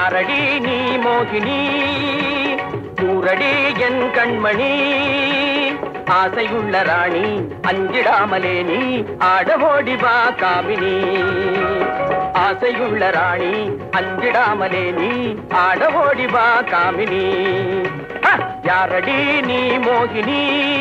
யாரடி நீ மோகினி கூரடி என் கண்மணி ஆசையுள்ள ராணி அஞ்சிடாமலே நீ ஆடவோடி வா காமினி ஆசையுள்ள ராணி அஞ்சிடாமலே நீ ஆடவோடி வா காமினி ஹ! யாரடி நீ மோகினி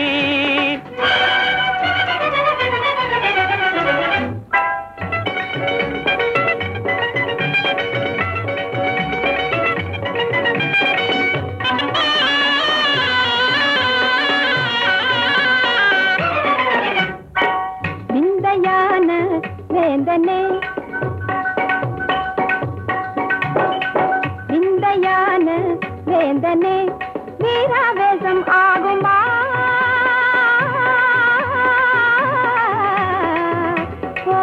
விந்தையான வேந்தனே விந்தையான வேந்தனே வீராவேசம் ஆகுமா ஓ,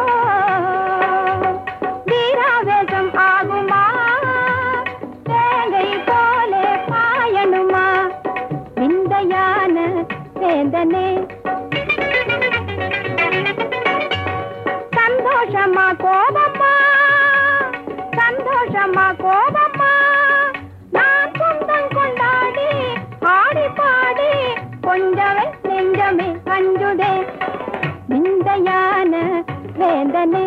வீராவேசம் ஆகுமா வேங்கை போலே பாயணுமா விந்தையான வேந்தனே சந்தோஷமா கோபமா சந்தோஷமா கோபமா நான் சொந்தம் கொண்டாடி ஆடி பாடி கொஞ்சமே நெஞ்சமே அஞ்சுதே விந்தையான வேந்தனே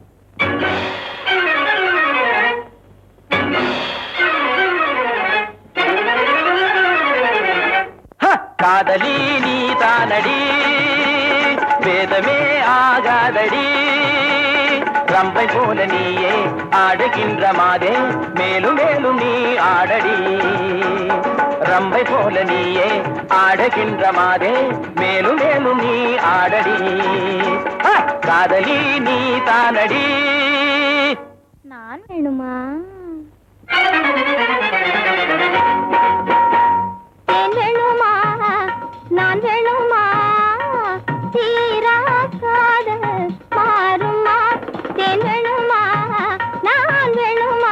ஹ! காதலி நீ தானடி வேதமே ஆகாதடி ரம்பை போல நீயே ஆடுகின்ற மாதே மேலும் மேலும் நீ ஆடடி ரம்பை போல நீயே ஆடுகின்ற மாதே மேலும் மேலும் நீ ஆடடி ஹ! காதலி நீ தானடி நான் வேணுமா தேன் வேணுமா நான் வேணுமா தீராக்காத மாறுமா தேன் வேணுமா நான் வேணுமா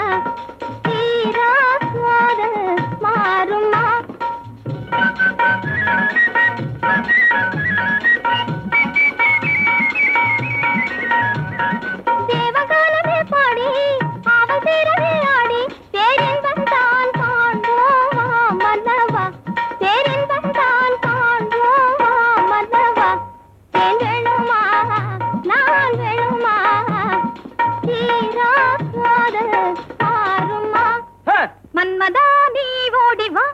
தீராக்காத மாறுமா தேவகானமே பாடி அவள் தீரவே ஆடி பேரின்பம் தான் காண்போமா மன்னவா பேரின்பம் தான் காண்போமா மன்னவா தேன் வேணுமா நான் வேணுமா தீராக்காத ஆறுமா ஹ! மன்மதா நீ ஓடி வா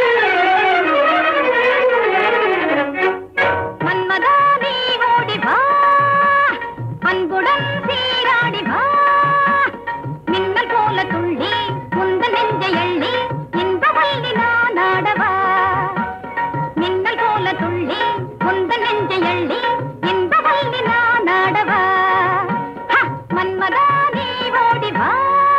மன்மதா நீ ஓடி வா அன்புடன் சீராடி வா மின்னல் போல துள்ளி முந்த நெஞ்சை எள்ளி இந்த வள்ளி நான் ஆடவா மின்னல் போல துள்ளி முந்த நெஞ்சை எள்ளி இந்த வள்ளி நான் ஆடவா ஹ! மன்மதா நீ ஓடி வா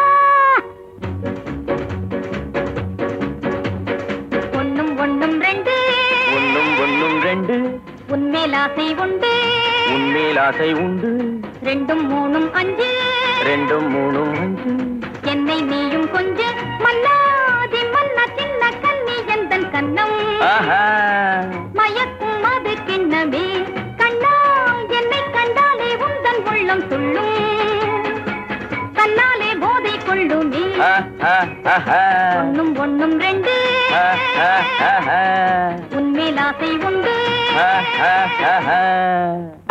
ஒண்ணும் ஒண்ணும் ரெண்டு ஒன்னும் ஒன்னும் ரெண்டு உன்மேல் ஆசை உண்டு உன்மேல் ஆசை உண்டு ரெண்டும் மூணும் அஞ்சு ரெண்டும் மூணும் அஞ்சு என்னை நீயும் கொஞ்சு மன்னாதி மன்னா சின்ன கண்ணி எந்தன் கண்ணம் ஆஹா மயக்கும் அது கிண்ணமே கண்ணா என்னை கண்டாலே உந்தன் உள்ளம் துள்ளும் கண்ணாலே போதை கொள்ளுமே ஆ, ஆ, ஆஹா. ஒண்ணும் ஒண்ணும் ரெண்டு ஆ, ஆ, ஆஹா. உன்மேல் ஆசை உண்டு ஆ, ஆ, ஆஹா.